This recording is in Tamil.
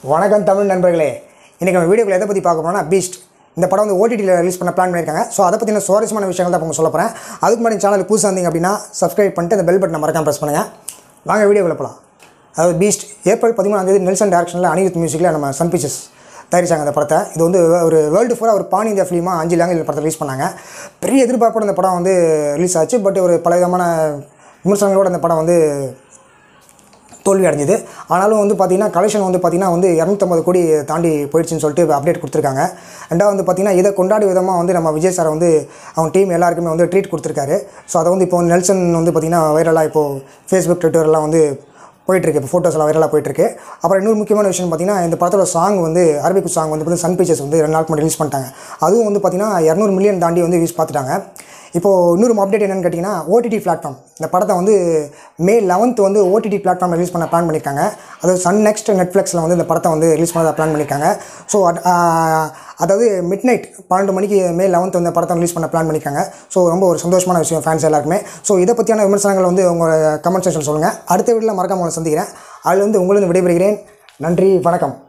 வணக்கம் தமிழ் நண்பர்களே இன்றைக்கி நம்ம வீடியோவில் எதை பற்றி பார்க்க போறோம்னா பீஸ்ட் இந்த படம் வந்து ஓடிடியில் ரிலீஸ் பண்ண பிளான் பண்ணியிருக்காங்க ஸோ அதை பற்றின சுவாரஸ்யமான விஷயங்கள் தான் இப்போ சொல்ல போகிறேன் அதுக்கு முன்னாடி சேனலுக்கு புதுசாக இருந்தீங்க அப்படின்னா சப்ஸ்கிரைப் பண்ணிட்டு அந்த பெல் பட்டனை மறக்காம ப்ரெஸ் பண்ணுங்கள் வாங்க வீடியோவில் போகலாம் அதாவது பீஸ்ட் ஏப்ரல் பதிமூணாம் தேதி நெல்சன் டேரக்ஷனில் அனிருத் மியூசிக்கில் நம்ம சன் பிக்சர்ஸ் தயாரிச்சாங்க அந்த படத்தை இது வந்து ஒரு வேர்ல்டு ஃபுல்லாக ஒரு பான் இந்தியா ஃபிலிமாக அஞ்சு லாங்குவேஜ் படத்தை ரிலீஸ் பண்ணாங்க பெரிய எதிர்பார்ப்போட இந்த படம் வந்து ரிலீஸ் ஆச்சு பட் ஒரு பல விதமான விமர்சனங்களோட இந்த படம் வந்து தோல்வி அடைஞ்சுது ஆனாலும் வந்து பார்த்திங்கன்னா கலெக்ஷன் வந்து பார்த்திங்கன்னா வந்து இரநூத்தம்பது கோடி தாண்டி போயிடுச்சுன்னு சொல்லிட்டு அப்டேட் கொடுத்துருக்காங்க ரெண்டாவது வந்து பார்த்திங்கன்னா இதை கொண்டாடி விதமாக வந்து நம்ம விஜய் சார் வந்து அவங்க டீம் எல்லாருக்குமே வந்து ட்ரீட் கொடுத்துருக்காரு ஸோ அதை வந்து இப்போ நெல்சன் வந்து பார்த்திங்கன்னா வைரலாக இப்போது ஃபேஸ்புக் ட்விட்டர்லாம் வந்து போயிட்டுருக்கு இப்போ ஃபோட்டோஸ்லாம் வைரலாக போயிட்டுருக்கு அப்புறம் இன்னொரு முக்கியமான விஷயம் பார்த்தீங்கன்னா இந்த படத்தோட சாங் வந்து அரபிக் சாங் வந்து பார்த்தீங்கன்னா சன் பிக்சர்ஸ் வந்து ரெண்டு நாளுக்கு முன்னாடி ரிலீஸ் பண்ணிட்டாங்க அதுவும் வந்து பார்த்தீங்கன்னா இரநூறு மில்லியன் தாண்டி வந்து வியூஸ் பார்த்துட்டாங்க இப்போது இன்னொரு அப்டேட் என்னென்னு கேட்டிங்கன்னா ஓடிடி பிளாட்ஃபார்ம் இந்த படத்தை வந்து மே லெவன்த் வந்து ஓடிடி பிளாட்ஃபார்ம் ரிலீஸ் பண்ண பிளான் பண்ணியிருக்காங்க அதாவது சன் நெக்ஸ்ட் நெட்ஃப்ளிக்ஸில் வந்து இந்த படத்தை வந்து ரிலீஸ் பண்ண பிளான் பண்ணியிருக்காங்க ஸோ அதாவது மிட் நைட் பன்னெண்டு மணிக்கு மே லெவன்த் வந்து படத்தை ரிலீஸ் பண்ண பிளான் பண்ணியிருக்காங்க ஸோ ரொம்ப ஒரு சந்தோஷமான விஷயம் ஃபேன்ஸ் எல்லாருக்குமே ஸோ இதை பற்றியான விமர்சனங்கள் வந்து உங்கள் கமெண்ட் செக்ஷன் சொல்லுங்கள் அடுத்த வீடியோவில் மறக்காம உங்களை சந்திக்கிறேன் அதில் வந்து உங்களிருந்து விடைபெறுகிறேன் நன்றி வணக்கம்